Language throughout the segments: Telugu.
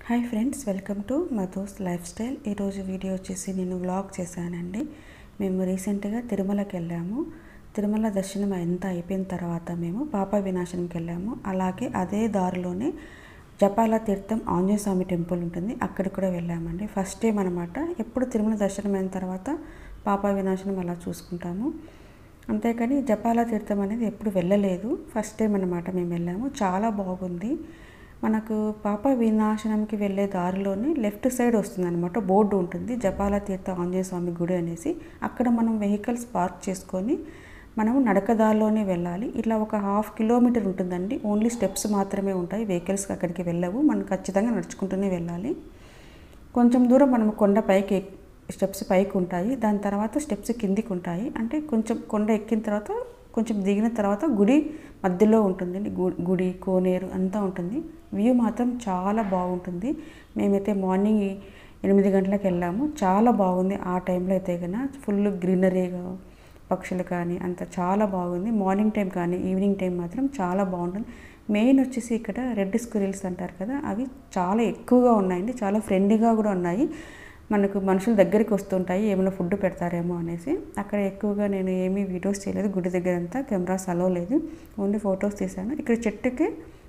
hi friends welcome to Madhu's lifestyle ఈరోజు వీడియో వచ్చేసి నేను వ్లాగ్ చేశానండి మేము రీసెంట్గా తిరుమలకి వెళ్ళాము తిరుమల దర్శనం ఎంత అయిపోయిన తర్వాత మేము పాప వినాశనంకి వెళ్ళాము అలాగే అదే దారిలోనే జపాల తీర్థం ఆంజనేయ స్వామి టెంపుల్ ఉంటుంది అక్కడికి కూడా వెళ్ళామండి ఫస్ట్ టైం అనమాట ఎప్పుడు తిరుమల దర్శనం అయిన తర్వాత పాప వినాశనం అలా చూసుకుంటాము అంతేకాని జపాల తీర్థం అనేది ఎప్పుడు వెళ్ళలేదు ఫస్ట్ టైం అనమాట మేము వెళ్ళాము చాలా బాగుంది మనకు పాప వినాశనంకి వెళ్ళే దారిలోనే లెఫ్ట్ సైడ్ వస్తుంది అనమాట బోర్డు ఉంటుంది జపాల తీర్థ ఆంజనేయ స్వామి గుడి అనేసి అక్కడ మనం వెహికల్స్ పార్క్ చేసుకొని మనము నడకదారిలోనే వెళ్ళాలి ఇట్లా ఒక హాఫ్ కిలోమీటర్ ఉంటుందండి ఓన్లీ స్టెప్స్ మాత్రమే ఉంటాయి వెహికల్స్ అక్కడికి వెళ్ళవు మనం ఖచ్చితంగా నడుచుకుంటూనే వెళ్ళాలి కొంచెం దూరం మనం కొండ పైకి ఎక్- స్టెప్స్ పైకి ఉంటాయి దాని తర్వాత స్టెప్స్ కిందికి ఉంటాయి అంటే కొంచెం కొండ ఎక్కిన తర్వాత కొంచెం దిగిన తర్వాత గుడి మధ్యలో ఉంటుందండి గు- గుడి కోనేరు అంతా ఉంటుంది వ్యూ మాత్రం చాలా బాగుంటుంది మేమైతే మార్నింగ్ ఎనిమిది గంటలకు వెళ్ళాము చాలా బాగుంది ఆ టైంలో అయితే కన్నా ఫుల్ గ్రీనరీగా పక్షులు కానీ అంత చాలా బాగుంది మార్నింగ్ టైం కానీ ఈవినింగ్ టైం మాత్రం చాలా బాగుంటుంది మెయిన్ వచ్చేసి ఇక్కడ రెడ్ స్క్విరిల్స్ అంటారు కదా అవి చాలా ఎక్కువగా ఉన్నాయండి చాలా ఫ్రెండ్లీగా కూడా ఉన్నాయి మనకు మనుషుల దగ్గరికి వస్తుంటాయి ఏమైనా ఫుడ్ పెడతారేమో అనేసి అక్కడ ఎక్కువగా నేను ఏమీ వీడియోస్ చేయలేదు గుడి దగ్గర అంతా కెమెరాస్ అలో లేదు ఓన్లీ ఫొటోస్ తీశాను ఇక్కడ చెట్టుకి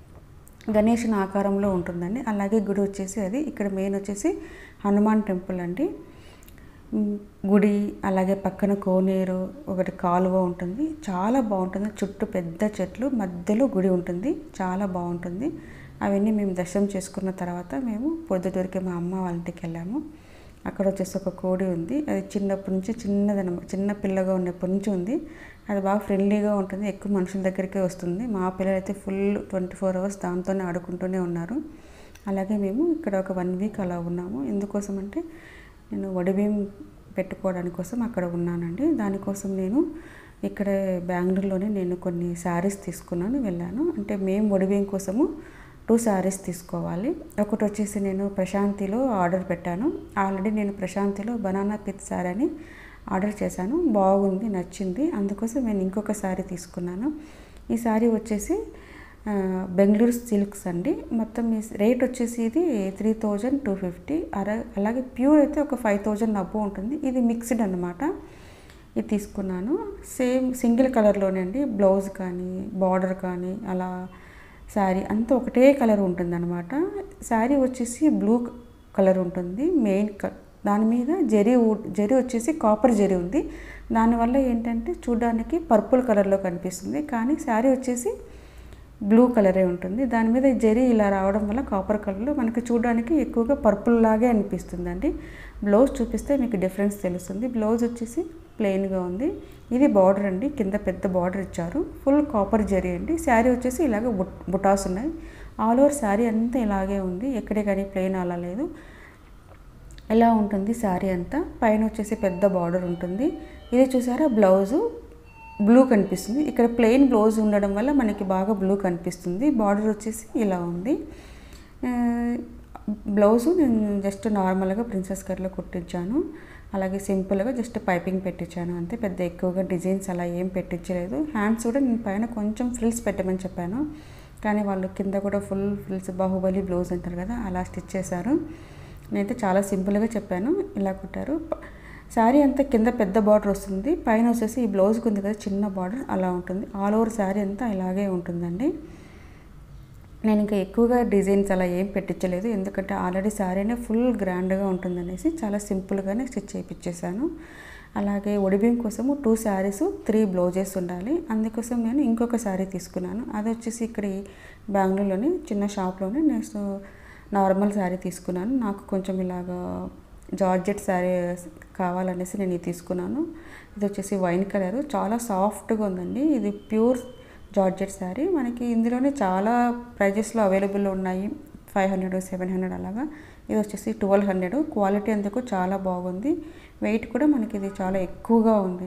గణేషుని ఆకారంలో ఉంటుందండి అలాగే గుడి వచ్చేసి అది ఇక్కడ మెయిన్ వచ్చేసి హనుమాన్ టెంపుల్ అండి ఉమ్, గుడి అలాగే పక్కన కోనేరు ఒకటి కాలువ ఉంటుంది చాలా బాగుంటుంది చుట్టూ పెద్ద చెట్లు మధ్యలో గుడి ఉంటుంది చాలా బాగుంటుంది అవన్నీ మేము దర్శనం చేసుకున్న తర్వాత మేము పొద్దుటూరికి మా అమ్మ వాళ్ళ ఇంటికి వెళ్ళాము అక్కడ వచ్చేసి ఒక కోడి ఉంది అది చిన్నప్పటి నుంచి చిన్నదన చిన్న పిల్లగా ఉన్నప్పటి నుంచి ఉంది అది బాగా ఫ్రెండ్లీగా ఉంటుంది ఎక్కువ మనుషుల దగ్గరికే వస్తుంది మా పిల్లలు అయితే ఫుల్ ట్వంటీ ఫోర్ అవర్స్ దాంతోనే ఆడుకుంటూనే ఉన్నారు అలాగే మేము ఇక్కడ ఒక వన్ వీక్ అలా ఉన్నాము ఎందుకోసం అంటే నేను వడిబియ్యం పెట్టుకోవడానికి కోసం అక్కడ ఉన్నానండి దానికోసం నేను ఇక్కడ బెంగళూరులోనే నేను కొన్ని శారీస్ తీసుకున్నాను వెళ్ళాను అంటే మేము వడిబియ్యం కోసము టూ శారీస్ తీసుకోవాలి ఒకటి వచ్చేసి నేను ప్రశాంతిలో ఆర్డర్ పెట్టాను ఆల్రెడీ నేను ప్రశాంతిలో బనానా పిత్ శారీ అని ఆర్డర్ చేశాను బాగుంది నచ్చింది అందుకోసం నేను ఇంకొక శారీ తీసుకున్నాను ఈ శారీ వచ్చేసి ఆ, బెంగళూరు సిల్క్స్ అండి మొత్తం ఈ రేట్ వచ్చేసి ఇది త్రీ థౌజండ్ టూ ఫిఫ్టీ అలాగే ప్యూర్ అయితే ఒక ఫైవ్ థౌజండ్ అబ్బో ఉంటుంది ఇది మిక్స్డ్ అనమాట ఇది తీసుకున్నాను సేమ్ సింగిల్ కలర్లోనే అండి బ్లౌజ్ కానీ బార్డర్ కానీ అలా శారీ అంతా ఒకటే కలర్ ఉంటుంది అనమాట శారీ వచ్చేసి బ్లూ కలర్ ఉంటుంది మెయిన్ క దాని మీద జరీ ఊ- జరీ వచ్చేసి కాపర్ జరీ ఉంది దానివల్ల ఏంటంటే చూడడానికి పర్పుల్ కలర్లో కనిపిస్తుంది కానీ శారీ వచ్చేసి బ్లూ కలరే ఉంటుంది దాని మీద ఈ జరీ ఇలా రావడం వల్ల కాపర్ కలర్లో మనకి చూడడానికి ఎక్కువగా పర్పుల్ లాగే అనిపిస్తుందండి బ్లౌజ్ చూపిస్తే మీకు డిఫరెన్స్ తెలుస్తుంది బ్లౌజ్ వచ్చేసి ప్లెయిన్గా ఉంది ఇది బార్డర్ అండి కింద పెద్ద బార్డర్ ఇచ్చారు ఫుల్ కాపర్ జరీ అండి శారీ వచ్చేసి ఇలాగ బుట్ బుటాస్ ఉన్నాయి ఆల్ ఓవర్ శారీ అంతా ఇలాగే ఉంది ఎక్కడే కానీ ప్లెయిన్ అలా లేదు ఎలా ఉంటుంది శారీ అంతా పైన వచ్చేసి పెద్ద బార్డర్ ఉంటుంది ఇది చూసారా బ్లౌజు బ్లూ కనిపిస్తుంది ఇక్కడ ప్లెయిన్ బ్లౌజ్ ఉండడం వల్ల మనకి బాగా బ్లూ కనిపిస్తుంది బార్డర్ వచ్చేసి ఇలా ఉంది ఆ, బ్లౌజు నేను జస్ట్ నార్మల్గా ప్రిన్సెస్ కట్లో కుట్టించాను అలాగే సింపుల్గా జస్ట్ పైపింగ్ పెట్టించాను అంతే పెద్ద ఎక్కువగా డిజైన్స్ అలా ఏం పెట్టించలేదు హ్యాండ్స్ కూడా నేను పైన కొంచెం ఫ్రిల్స్ పెట్టమని చెప్పాను కానీ వాళ్ళు కింద కూడా ఫుల్ ఫ్రిల్స్ బాహుబలి బ్లౌజ్ అంటారు కదా అలా స్టిచ్ చేశారు నేనైతే చాలా సింపుల్గా చెప్పాను ఇలా కుట్టారు ప- శారీ అంతా కింద పెద్ద బార్డర్ వస్తుంది పైన వచ్చేసి ఈ బ్లౌజ్కి ఉంది కదా చిన్న బార్డర్ అలా ఉంటుంది ఆల్ ఓవర్ శారీ అంతా ఇలాగే ఉంటుందండి నేను ఇంకా ఎక్కువగా డిజైన్స్ అలా ఏం పెట్టించలేదు ఎందుకంటే ఆల్రెడీ శారీనే ఫుల్ గ్రాండ్గా ఉంటుందనేసి చాలా సింపుల్గానే స్టిచ్ చేయించేసాను అలాగే ఒడిబియ్యం కోసము టూ శారీస్ త్రీ బ్లౌజెస్ ఉండాలి అందుకోసం నేను ఇంకొక శారీ తీసుకున్నాను అది వచ్చేసి ఇక్కడ ఈ బెంగళూరులోని చిన్న షాప్లోనే నేను నార్మల్ శారీ తీసుకున్నాను నాకు కొంచెం ఇలాగా జార్జెట్ శారీ కావాలనేసి నేను ఇది తీసుకున్నాను ఇది వచ్చేసి వైన్ కలర్ చాలా సాఫ్ట్గా ఉందండి ఇది ప్యూర్ జార్జెట్ శారీ మనకి ఇందులోనే చాలా ప్రైజెస్లో అవైలబుల్ ఉన్నాయి ఫైవ్ హండ్రెడ్ సెవెన్ హండ్రెడ్ అలాగా ఇది వచ్చేసి ట్వెల్వ్ హండ్రెడ్ క్వాలిటీ అందుకు చాలా బాగుంది వెయిట్ కూడా మనకి ఇది చాలా ఎక్కువగా ఉంది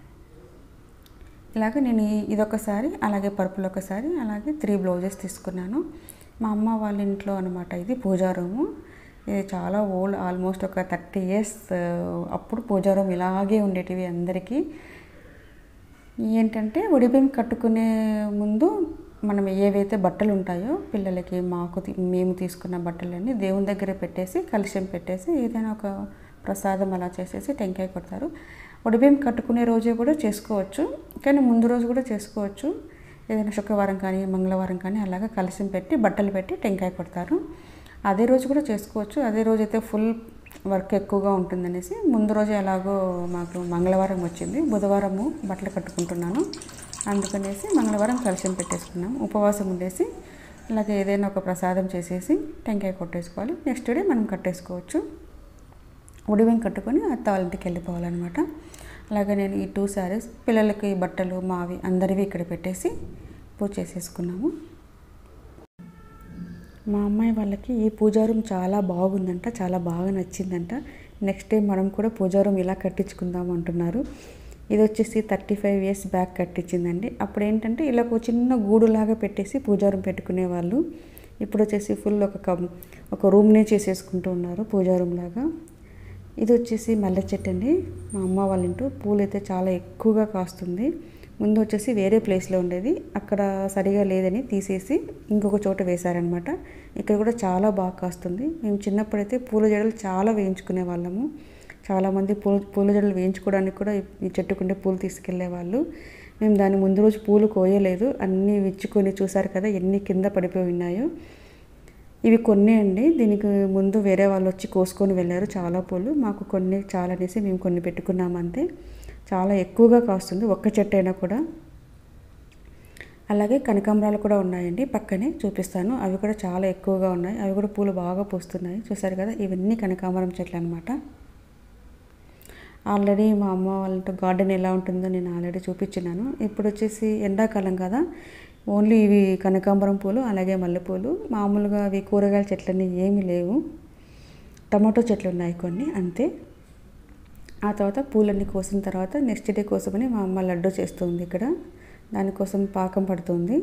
ఇలాగ నేను ఈ- ఇదొకసారి అలాగే పర్పుల్ ఒకసారి అలాగే త్రీ బ్లౌజెస్ తీసుకున్నాను మా అమ్మ వాళ్ళ ఇంట్లో అనమాట ఇది పూజా రూము ఇది చాలా ఓల్డ్ ఆల్మోస్ట్ ఒక థర్టీ ఇయర్స్ అప్పుడు పూజా రూమ్ ఇలాగే ఉండేటివి అందరికీ ఏంటంటే ఒడిబియ్యం కట్టుకునే ముందు మనం ఏవైతే బట్టలు ఉంటాయో పిల్లలకి మాకు తీ- మేము తీసుకున్న బట్టలన్నీ దేవుని దగ్గర పెట్టేసి కలుషం పెట్టేసి ఏదైనా ఒక ప్రసాదం అలా చేసేసి టెంకాయ కొడతారు ఒడిబియ్యం కట్టుకునే రోజే కూడా చేసుకోవచ్చు కానీ ముందు రోజు కూడా చేసుకోవచ్చు ఏదైనా శుక్రవారం కానీ మంగళవారం కానీ అలాగా కలశం పెట్టి బట్టలు పెట్టి టెంకాయ కొడతారు అదే రోజు కూడా చేసుకోవచ్చు అదే రోజు అయితే ఫుల్ వర్క్ ఎక్కువగా ఉంటుందనేసి ముందు రోజు ఎలాగో మాకు మంగళవారం వచ్చింది బుధవారము బట్టలు కట్టుకుంటున్నాను అందుకనేసి మంగళవారం కలశం పెట్టేసుకున్నాం ఉపవాసం ఉండేసి ఇలాగ ఏదైనా ఒక ప్రసాదం చేసేసి టెంకాయ కొట్టేసుకోవాలి నెక్స్ట్ డే మనం కట్టేసుకోవచ్చు ఉడివెం కట్టుకొని అత్త వాళ్ళ ఇంటికి వెళ్ళిపోవాలన్నమాట అలాగే నేను ఈ టూ శారీస్ పిల్లలకి బట్టలు మావి అందరివి ఇక్కడ పెట్టేసి పూజ చేసేసుకున్నాము మా అమ్మాయి వాళ్ళకి ఈ పూజా రూమ్ చాలా బాగుందంట చాలా బాగా నచ్చిందంట నెక్స్ట్ టైం మనం కూడా పూజా రూమ్ ఇలా కట్టించుకుందాం అంటున్నారు ఇది వచ్చేసి థర్టీ ఫైవ్ ఇయర్స్ బ్యాక్ కట్టించిందండి అప్పుడు ఏంటంటే ఇలా ఒక చిన్న గూడులాగా పెట్టేసి పూజా రూమ్ పెట్టుకునేవాళ్ళు ఇప్పుడు వచ్చేసి ఫుల్ ఒక కం ఒక రూమ్నే చేసేసుకుంటూ ఉన్నారు పూజా రూమ్ లాగా ఇది వచ్చేసి మల్లె చెట్టు అండి మా అమ్మ వాళ్ళ ఇంటూ పూలు అయితే చాలా ఎక్కువగా కాస్తుంది ముందు వచ్చేసి వేరే ప్లేస్లో ఉండేది అక్కడ సరిగా లేదని తీసేసి ఇంకొక చోట వేశారనమాట ఇక్కడ కూడా చాలా బాగా కాస్తుంది మేము చిన్నప్పుడైతే పూల జడలు చాలా వేయించుకునే వాళ్ళము చాలామంది పూల పూల జడలు వేయించుకోవడానికి కూడా ఈ- ఈ చెట్టుకుండే పూలు తీసుకెళ్లే వాళ్ళు మేము దాని ముందు రోజు పూలు కోయలేదు అన్నీ విచ్చుకొని చూసారు కదా ఎన్ని కింద పడిపోయి ఉన్నాయో ఇవి కొన్ని అండి దీనికి ముందు వేరే వాళ్ళు వచ్చి కోసుకొని వెళ్ళారు చాలా పూలు మాకు కొన్ని చాలా అనేసి మేము కొన్ని పెట్టుకున్నాము అంతే చాలా ఎక్కువగా కాస్తుంది ఒక్క చెట్టు అయినా కూడా అలాగే కనకాంబరాలు కూడా ఉన్నాయండి పక్కనే చూపిస్తాను అవి కూడా చాలా ఎక్కువగా ఉన్నాయి అవి కూడా పూలు బాగా పూస్తున్నాయి చూసారు కదా ఇవన్నీ కనకాంబరం చెట్లు అనమాట ఆల్రెడీ మా అమ్మ వాళ్ళతో గార్డెన్ ఎలా ఉంటుందో నేను ఆల్రెడీ చూపించినాను ఇప్పుడు వచ్చేసి ఎండాకాలం కదా ఓన్లీ ఇవి కనకాంబరం పూలు అలాగే మల్లెపూలు మామూలుగా అవి కూరగాయల చెట్లన్నీ ఏమీ లేవు టమాటో చెట్లు ఉన్నాయి కొన్ని అంతే ఆ తర్వాత పూలన్నీ కోసిన తర్వాత నెక్స్ట్ డే కోసమని మా అమ్మ లడ్డు చేస్తుంది ఇక్కడ దానికోసం పాకం పడుతుంది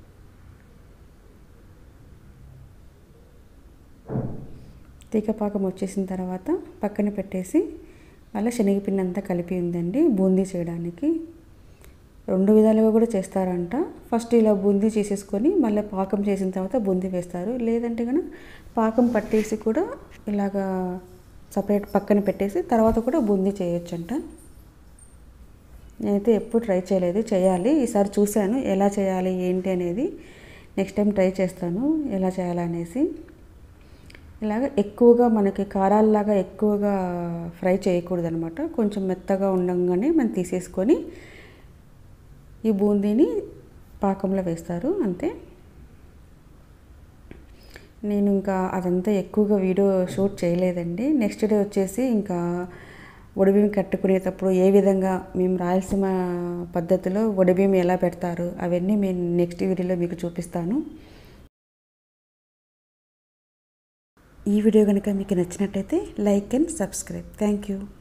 తీగ పాకం వచ్చేసిన తర్వాత పక్కన పెట్టేసి మళ్ళీ శనగపిండి అంతా కలిపి ఉందండి బూందీ చేయడానికి రెండు విధాలుగా కూడా చేస్తారంట ఫస్ట్ ఇలా బూందీ చేసేసుకొని మళ్ళీ పాకం చేసిన తర్వాత బూందీ వేస్తారు లేదంటే కనుక పాకం పట్టేసి కూడా ఇలాగా సపరేట్ పక్కన పెట్టేసి తర్వాత కూడా బూందీ చేయొచ్చంట నేనైతే ఎప్పుడు ట్రై చేయలేదు చేయాలి ఈసారి చూశాను ఎలా చేయాలి ఏంటి అనేది నెక్స్ట్ టైం ట్రై చేస్తాను ఎలా చేయాలనేసి ఇలాగ ఎక్కువగా మనకి కారాల్లాగా ఎక్కువగా ఫ్రై చేయకూడదు అనమాట కొంచెం మెత్తగా ఉండగానే మనం తీసేసుకొని ఈ బూందీని పాకంలో వేస్తారు అంతే నేను ఇంకా అదంతా ఎక్కువగా వీడియో షూట్ చేయలేదండి నెక్స్ట్ డే వచ్చేసి ఇంకా ఒడిబియ్యం కట్టుకునేటప్పుడు ఏ విధంగా మేము రాయలసీమ పద్ధతిలో ఒడిబియ్యం ఎలా పెడతారు అవన్నీ నేను నెక్స్ట్ వీడియోలో మీకు చూపిస్తాను ఈ వీడియో కనుక మీకు నచ్చినట్టయితే like and subscribe thank you